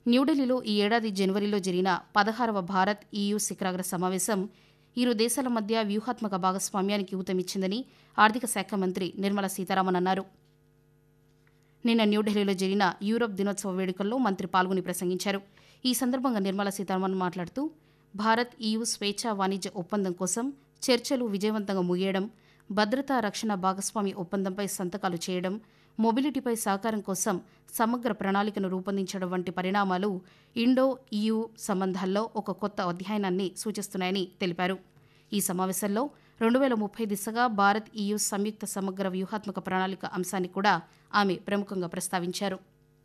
న్యూఢిల్లీలో ఈ ఏడాది జనవరిలో జరిగిన పదహారవ భారత్ ఈయూ శిఖరాగ్ర సమావేశం ఇరు దేశాల మధ్య వ్యూహాత్మక భాగస్వామ్యానికి ఊతమిచ్చిందని ఆర్థిక శాఖ మంత్రి నిర్మలా సీతారామన్ అన్నారు నిన్న న్యూఢిల్లీలో జరిగిన యూరప్ దినోత్సవ వేడుకల్లో మంత్రి పాల్గొని ప్రసంగించారు ఈ సందర్భంగా నిర్మలా సీతారామన్ మాట్లాడుతూ భారత్ ఈయూ స్వేచ్ఛా వాణిజ్య ఒప్పందం కోసం చర్చలు విజయవంతంగా ముగియడం భద్రతా రక్షణ భాగస్వామి ఒప్పందంపై సంతకాలు చేయడం మొబిలిటీపై సహకారం కోసం సమగ్ర ప్రణాళికను రూపొందించడం వంటి పరిణామాలు ఇండో ఈయూ సంబంధాల్లో ఒక కొత్త అధ్యాయాన్ని సూచిస్తున్నాయని తెలిపారు ఈ సమావేశంలో రెండు వేల ముప్పై దిశగా భారత్ ఈయూ సంయుక్త సమగ్ర వ్యూహాత్మక ప్రణాళిక అంశాన్ని కూడా ఆమె ప్రముఖంగా ప్రస్తావించారు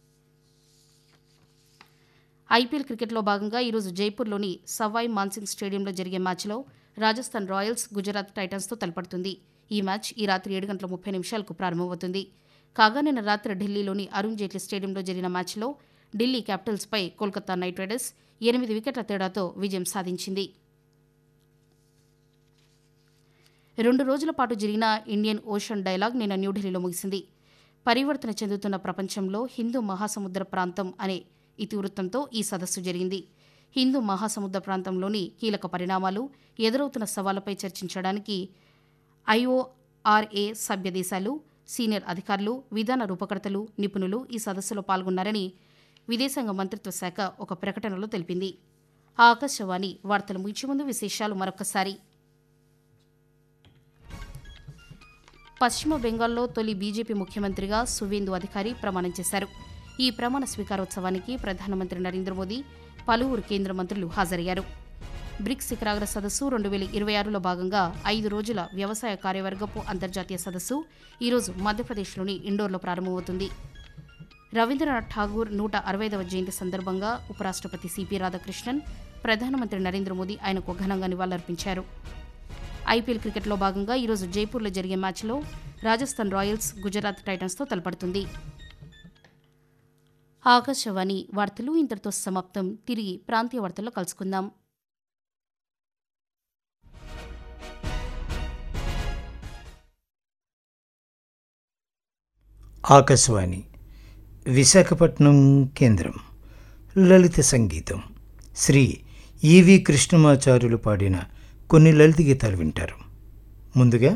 ఐపీఎల్ క్రికెట్లో భాగంగా ఈరోజు జైపూర్లోని సవాయ్ మాన్సింగ్ స్టేడియంలో జరిగే మ్యాచ్లో రాజస్థాన్ రాయల్స్ గుజరాత్ టైటన్స్తో తలపడుతుంది ఈ మ్యాచ్ ఈ రాత్రి ఏడు గంటల ముప్పై నిమిషాలకు ప్రారంభమవుతుంది కాగా నిన్న రాత్రి ఢిల్లీలోని అరుణ్ జైట్లీ స్టేడియంలో జరిగిన మ్యాచ్లో ఢిల్లీ క్యాపిటల్స్పై కోల్కతా నైట్ రైడర్స్ ఎనిమిది వికెట్ల తేడాతో విజయం సాధించింది రెండు రోజుల పాటు జరిగిన ఇండియన్ ఓషన్ డైలాగ్ నిన్న న్యూఢిల్లీలో ముగిసింది పరివర్తన చెందుతున్న ప్రపంచంలో హిందూ మహాసముద్ర ప్రాంతం అనే ఇతివృత్తంతో ఈ సదస్సు జరిగింది హిందూ మహాసముద్ర ప్రాంతంలోని కీలక పరిణామాలు ఎదురవుతున్న సవాళ్లపై చర్చించడానికి ఐఓఆర్ఏ సభ్య దేశాలు సీనియర్ అధికారులు విధాన రూపకర్తలు నిపుణులు ఈ సదస్సులో పాల్గొన్నారని విదేశాంగ మంత్రిత్వ శాఖ ఒక ప్రకటనలో తెలిపింది ఆ ఆకాశవాణి వార్తలు ముగించే ముందు విశేషాలు మరొకసారి పశ్చిమ బెంగాల్లో తొలి బీజేపీ ముఖ్యమంత్రిగా సువేందు అధికారి ప్రమాణం చేశారు ఈ ప్రమాణ స్వీకారోత్సవానికి ప్రధానమంత్రి నరేంద్ర మోదీ పలువురు కేంద్ర మంత్రులు హాజరయ్యారు బ్రిక్స్ శిఖరాగ్ర సదస్సు రెండు వేల ఇరవై ఆరులో భాగంగా ఐదు రోజుల వ్యవసాయ కార్యవర్గపు అంతర్జాతీయ సదస్సు ఈరోజు మధ్యప్రదేశ్లోని ఇండోర్లో ప్రారంభమవుతుంది రవీంద్రనాథ్ ఠాగూర్ నూట అరవైదవ జయంతి సందర్భంగా ఉపరాష్ట్రపతి సిపి రాధాకృష్ణన్ ప్రధానమంత్రి నరేంద్ర మోదీ ఆయనకు ఘనంగా నివాళులర్పించారు ఐపీఎల్ క్రికెట్లో భాగంగా ఈరోజు జైపూర్లో జరిగే మ్యాచ్లో రాజస్థాన్ రాయల్స్ గుజరాత్ టైటన్స్తో తలపడుతుంది ఆకాశవాణి వార్తలు ఇంతటితో సమాప్తం తిరిగి ప్రాంతీయ వార్తల్లో కలుసుకుందాం ఆకాశవాణి విశాఖపట్నం కేంద్రం లలిత సంగీతం శ్రీ ఈవి కృష్ణమాచార్యులు పాడిన కొన్ని లలిత గీతాలు వింటారు ముందుగా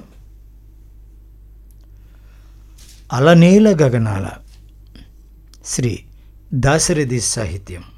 అలనేల గగనాల శ్రీ దాశరథి సాహిత్యం